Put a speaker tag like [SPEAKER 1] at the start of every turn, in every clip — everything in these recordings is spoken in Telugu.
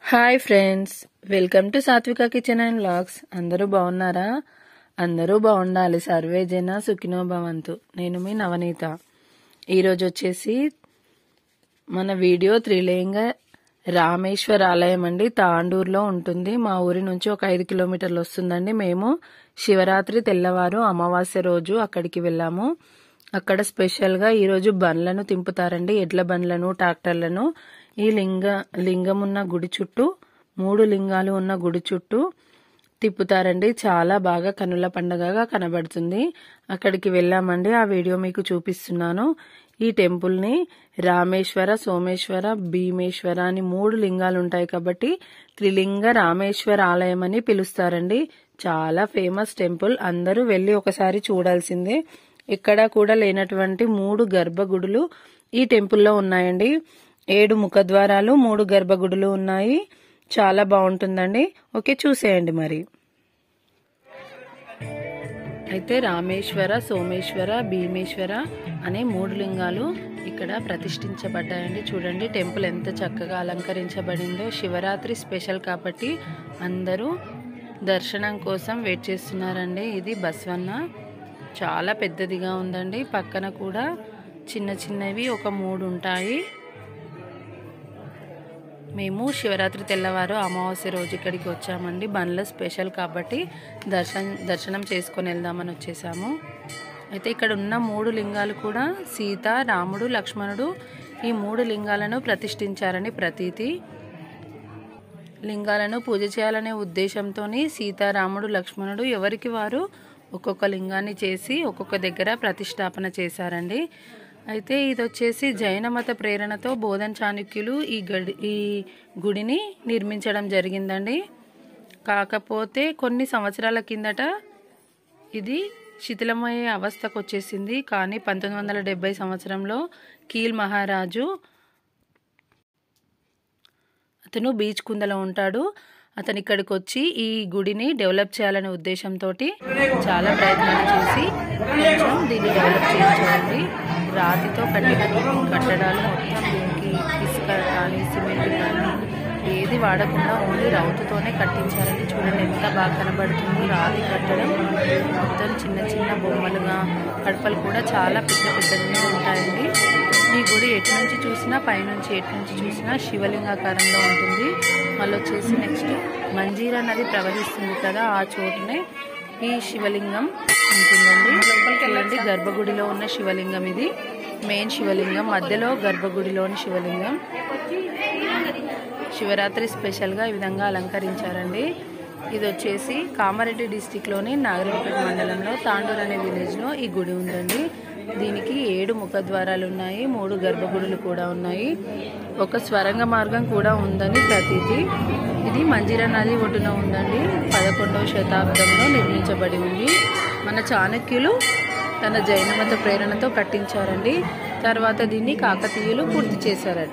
[SPEAKER 1] hi friends welcome to Sathvika kitchen and vlogs అందరూ బాగున్నారా అందరూ బాగుండాలి సర్వే జన సుఖినో భవంతు నేను మీ నవనీత ఈరోజు వచ్చేసి మన వీడియో త్రిలింగ రామేశ్వర ఆలయం అండి తాండూరులో ఉంటుంది మా ఊరి నుంచి ఒక ఐదు కిలోమీటర్లు వస్తుందండి మేము శివరాత్రి తెల్లవారు అమావాస్య రోజు అక్కడికి వెళ్ళాము అక్కడ స్పెషల్గా ఈరోజు బండ్లను తింపుతారండి ఎడ్ల బండ్లను ట్రాక్టర్లను ఈ లింగ లింగం ఉన్న గుడి చుట్టూ మూడు లింగాలు ఉన్న గుడి చుట్టూ తిప్పుతారండి చాలా బాగా కనుల పండగగా కనబడుతుంది అక్కడికి వెళ్ళామండి ఆ వీడియో మీకు చూపిస్తున్నాను ఈ టెంపుల్ని రామేశ్వర సోమేశ్వర భీమేశ్వర అని మూడు లింగాలు ఉంటాయి కాబట్టి త్రిలింగ రామేశ్వర ఆలయం అని పిలుస్తారండి చాలా ఫేమస్ టెంపుల్ అందరూ వెళ్ళి ఒకసారి చూడాల్సిందే ఎక్కడా కూడా లేనటువంటి మూడు గర్భగుడులు ఈ టెంపుల్లో ఉన్నాయండి ఏడు ముఖద్వారాలు మూడు గర్భగుడులు ఉన్నాయి చాలా బాగుంటుందండి ఓకే చూసేయండి మరి అయితే రామేశ్వర సోమేశ్వర భీమేశ్వర అనే మూడు లింగాలు ఇక్కడ ప్రతిష్ఠించబడ్డాయండి చూడండి టెంపుల్ ఎంత చక్కగా అలంకరించబడిందో శివరాత్రి స్పెషల్ కాబట్టి అందరూ దర్శనం కోసం వెయిట్ చేస్తున్నారండి ఇది బస్వన్న చాలా పెద్దదిగా ఉందండి పక్కన కూడా చిన్న చిన్నవి ఒక మూడు ఉంటాయి మేము శివరాత్రి తెల్లవారు అమావాస్య రోజు ఇక్కడికి వచ్చామండి బండ్ల స్పెషల్ కాబట్టి దర్శనం దర్శనం చేసుకొని వెళ్దామని వచ్చేసాము అయితే ఇక్కడ ఉన్న మూడు లింగాలు కూడా సీత రాముడు లక్ష్మణుడు ఈ మూడు లింగాలను ప్రతిష్ఠించారని ప్రతీతి లింగాలను పూజ చేయాలనే ఉద్దేశంతో సీతారాముడు లక్ష్మణుడు ఎవరికి వారు ఒక్కొక్క లింగాన్ని చేసి ఒక్కొక్క దగ్గర ప్రతిష్టాపన చేశారండి అయితే ఇది వచ్చేసి జైన మత ప్రేరణతో బోధన్ చాణుక్యులు ఈ గడి ఈ గుడిని నిర్మించడం జరిగిందండి కాకపోతే కొన్ని సంవత్సరాల కిందట ఇది శిథిలమయ్యే అవస్థకు వచ్చేసింది కానీ పంతొమ్మిది వందల డెబ్బై సంవత్సరంలో కీల్ మహారాజు అతను బీచ్ కుందలో ఉంటాడు అతను ఇక్కడికి వచ్చి ఈ గుడిని డెవలప్ చేయాలనే ఉద్దేశంతో చాలా ప్రయత్నాలు చేసి కొంచెం దీన్ని డెవలప్ చేయించాలండి రాతితో కట్టిన కట్టడాలు మొత్తం దీనికి ఇసుక కానీ సిమెంట్ కానీ ఏది వాడకుండా ఓన్లీ రౌతుతోనే కట్టించారండి చూడండి ఎంత బాగా కనబడుతుంది రాతి కట్టడం మొత్తం చిన్న చిన్న బొమ్మలుగా కడపలు కూడా చాలా పెద్ద పెద్దగా ఉంటాయండి ఈ గుడి ఎటు నుంచి చూసినా పైనుంచి ఎటు నుంచి చూసినా శివలింగాకారంలో ఉంటుంది మళ్ళీ వచ్చేసి నెక్స్ట్ మంజీరా నది ప్రవహిస్తుంది కదా ఆ చోటునే ఈ శివలింగం ఉంటుందండి చూడండి గర్భగుడిలో ఉన్న శివలింగం ఇది మెయిన్ శివలింగం మధ్యలో గర్భగుడిలోని శివలింగం శివరాత్రి స్పెషల్గా ఈ విధంగా అలంకరించారండి ఇది వచ్చేసి కామారెడ్డి డిస్టిక్లోని నాగరికపేట మండలంలో తాండూర్ అనే విలేజ్లో ఈ గుడి ఉందండి దీనికి ఏడు ముఖద్వారాలు ఉన్నాయి మూడు గర్భగుడులు కూడా ఉన్నాయి ఒక స్వరంగ మార్గం కూడా ఉందని ప్రతీతి ఇది మంజీరా నది ఒడ్డున ఉందండి పదకొండవ శతాబ్దంలో నిర్మించబడి ఉంది మన చాణక్యులు తన జైన మత ప్రేరణతో కట్టించారండి తర్వాత దీన్ని కాకతీయులు పూర్తి చేశారట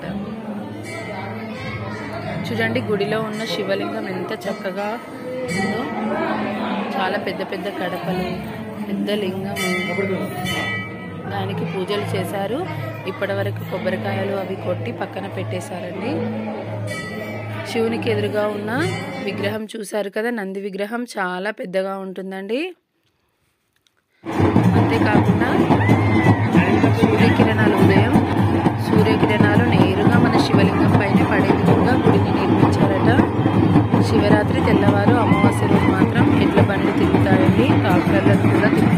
[SPEAKER 1] చూడండి గుడిలో ఉన్న శివలింగం ఎంత చక్కగా ఉందో చాలా పెద్ద పెద్ద కడపలు పెద్ద లింగము దానికి పూజలు చేశారు ఇప్పటి వరకు కొబ్బరికాయలు అవి కొట్టి పక్కన పెట్టేశారండి శివునికి ఎదురుగా ఉన్న విగ్రహం చూశారు కదా నంది విగ్రహం చాలా పెద్దగా ఉంటుందండి అంతేకాకుండా సూర్యకిరణాలు ఉదయం సూర్యకిరణాలు నేరుగా మన శివలింగం పైన పడే విధంగా గుడిని నిర్మించారట శివరాత్రి తెల్లవారు అమావాస్య రోజు మాత్రం ఎడ్ల బండ్లు తిరుగుతాయండి ట్రాక్టర్లను కూడా తిప్పుతారు